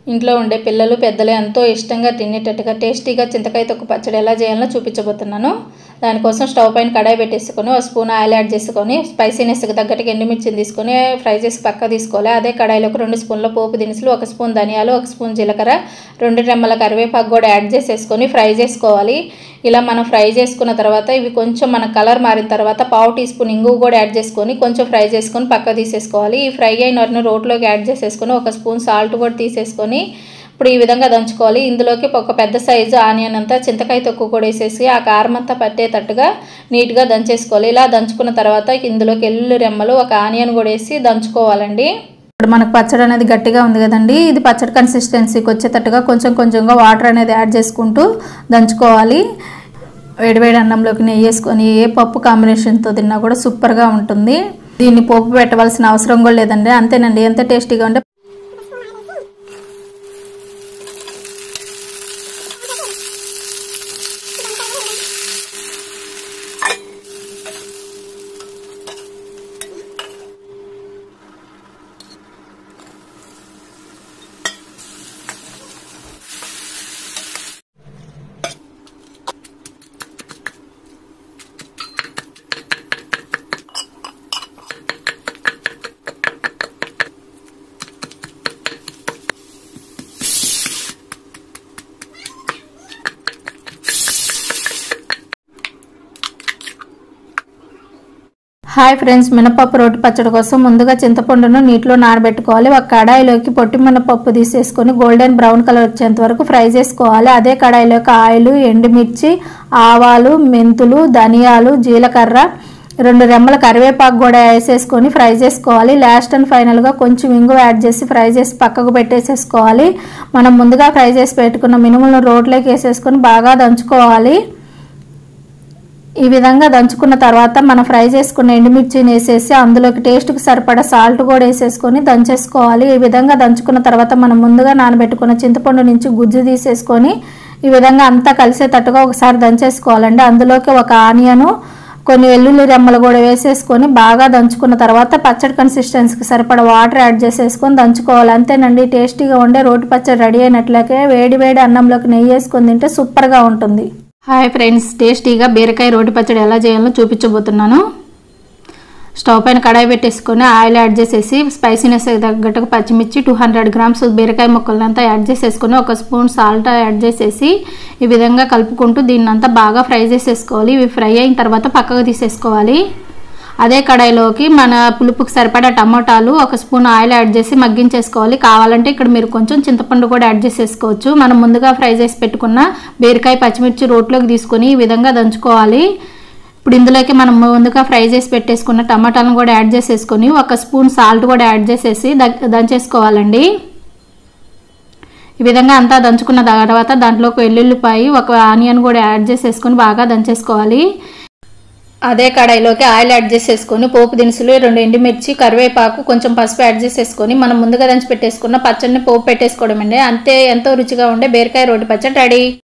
ఇంట్లో ఉండే పిల్లలు పెద్దలు ఎంతో ఇష్టంగా తినేటట్టుగా టేస్టీగా చింతకాయ తొక్కు పచ్చడి ఎలా చేయాలో చూపించబోతున్నాను దానికోసం స్టవ్ పైన కడాయి పెట్టేసుకొని ఒక స్పూన్ ఆయిల్ యాడ్ చేసుకొని స్పైసీనెస్కి తగ్గట్టుగా ఎండుమిర్చిని తీసుకొని ఫ్రై చేసి పక్క తీసుకోవాలి అదే కడాయిలోకి రెండు స్పూన్ల పోపు దినుసులు ఒక స్పూన్ ధనియాలు ఒక స్పూన్ జీలకర్ర రెండు రెమ్మల కరివేపాకు కూడా యాడ్ చేసేసుకొని ఫ్రై చేసుకోవాలి ఇలా మనం ఫ్రై చేసుకున్న తర్వాత ఇవి కొంచెం మన కలర్ మారిన తర్వాత పావు టీ స్పూన్ ఇంగు కూడా యాడ్ చేసుకొని కొంచెం ఫ్రై చేసుకొని పక్క తీసేసుకోవాలి ఈ ఫ్రై అయిన వాటిని రోట్లోకి యాడ్ చేసేసుకొని ఒక స్పూన్ సాల్ట్ కూడా తీసేసుకొని ఇప్పుడు ఈ విధంగా దంచుకోవాలి ఇందులోకి ఒక పెద్ద సైజు ఆనియన్ అంతా చింతకాయ తొక్కు కూడా వేసేసి ఆ కారం అంతా పట్టేటట్టుగా నీట్గా దంచేసుకోవాలి ఇలా దంచుకున్న తర్వాత ఇందులోకి ఎల్లు రెమ్మలు ఒక ఆనియన్ కూడా వేసి దంచుకోవాలండి ఇప్పుడు మనకు పచ్చడి అనేది గట్టిగా ఉంది కదండి ఇది పచ్చడి కన్సిస్టెన్సీకి వచ్చేటట్టుగా కొంచెం కొంచెంగా వాటర్ అనేది యాడ్ చేసుకుంటూ దంచుకోవాలి వేడివేడి అన్నంలోకి నెయ్యి వేసుకొని ఏ పప్పు కాంబినేషన్తో తిన్నా కూడా సూపర్గా ఉంటుంది దీన్ని పోపు పెట్టవలసిన అవసరం కూడా లేదండి అంతేనండి ఎంత టేస్టీగా ఉంటే హాయ్ ఫ్రెండ్స్ మినపప్పు రోటి పచ్చడి కోసం ముందుగా చింతపండును నీటిలో నానబెట్టుకోవాలి ఒక కడాయిలోకి పొట్టి మినపప్పు తీసేసుకొని గోల్డెన్ బ్రౌన్ కలర్ వచ్చేంత వరకు ఫ్రై చేసుకోవాలి అదే కడాయిలోకి ఆయిల్ ఎండుమిర్చి ఆవాలు మెంతులు ధనియాలు జీలకర్ర రెండు రెమ్మల కరివేపాకు కూడా వేసేసుకొని ఫ్రై చేసుకోవాలి లాస్ట్ అండ్ ఫైనల్గా కొంచెం ఇంగు యాడ్ చేసి ఫ్రై చేసి పక్కకు పెట్టేసేసుకోవాలి మనం ముందుగా ఫ్రై చేసి పెట్టుకున్న మినుములను రోట్లోకి వేసేసుకొని బాగా దంచుకోవాలి ఈ విధంగా దంచుకున్న తర్వాత మనం ఫ్రై చేసుకున్న ఎండుమిర్చిని వేసేసి అందులోకి టేస్ట్కి సరిపడా సాల్ట్ కూడా వేసేసుకొని దంచేసుకోవాలి ఈ విధంగా దంచుకున్న తర్వాత మనం ముందుగా నానబెట్టుకున్న చింతపండు నుంచి గుజ్జు తీసేసుకొని ఈ విధంగా అంతా కలిసేటట్టుగా ఒకసారి దంచేసుకోవాలండి అందులోకి ఒక ఆనియను కొన్ని వెల్లుల్లి రెమ్మలు కూడా వేసేసుకొని బాగా దంచుకున్న తర్వాత పచ్చడి కన్సిస్టెన్సీకి సరిపడా వాటర్ యాడ్ చేసేసుకొని దంచుకోవాలి అంతేనండి టేస్టీగా ఉండే రోటి పచ్చడి రెడీ అయినట్లయితే వేడి వేడి అన్నంలోకి నెయ్యి వేసుకొని తింటే సూపర్గా ఉంటుంది హాయ్ ఫ్రెండ్స్ టేస్టీగా బీరకాయ రోటి పచ్చడి ఎలా చేయాలో చూపించబోతున్నాను స్టవ్ పైన కడాయి పెట్టేసుకొని ఆయిల్ యాడ్ చేసేసి స్పైసీనెస్ తగ్గట్టుగా పచ్చిమిర్చి టూ హండ్రెడ్ గ్రామ్స్ బీరకాయ ముక్కలంతా యాడ్ చేసేసుకొని ఒక స్పూన్ సాల్ట్ యాడ్ చేసేసి ఈ విధంగా కలుపుకుంటూ దీన్నంతా బాగా ఫ్రై చేసేసుకోవాలి ఇవి ఫ్రై అయిన తర్వాత పక్కకు తీసేసుకోవాలి అదే కడాయిలోకి మన పులుపుకి సరిపడా టమోటాలు ఒక స్పూన్ ఆయిల్ యాడ్ చేసి మగ్గించేసుకోవాలి కావాలంటే ఇక్కడ మీరు కొంచెం చింతపండు కూడా యాడ్ చేసేసుకోవచ్చు మనం ముందుగా ఫ్రై చేసి పెట్టుకున్న బీరకాయ పచ్చిమిర్చి రోట్లోకి తీసుకొని ఈ విధంగా దంచుకోవాలి ఇప్పుడు ఇందులోకి మనం ముందుగా ఫ్రై చేసి పెట్టేసుకున్న టమాటాలను కూడా యాడ్ చేసేసుకొని ఒక స్పూన్ సాల్ట్ కూడా యాడ్ చేసేసి దంచేసుకోవాలండి ఈ విధంగా అంతా దంచుకున్న తర్వాత దాంట్లోకి వెల్లుల్లిపాయి ఒక ఆనియన్ కూడా యాడ్ చేసేసుకొని బాగా దంచేసుకోవాలి అదే కడాయిలోకి ఆయిల్ యాడ్ చేసేసుకొని పోపు దినుసులు రెండు ఎండుమిర్చి కరివేపాకు కొంచెం పసుపు యాడ్ చేసేసుకొని మనం ముందుగా దంచి పెట్టేసుకున్న పచ్చడిని పోపు పెట్టేసుకోవడం అండి అంతే ఎంతో రుచిగా ఉండే బీరకాయ రోటి పచ్చడి రెడీ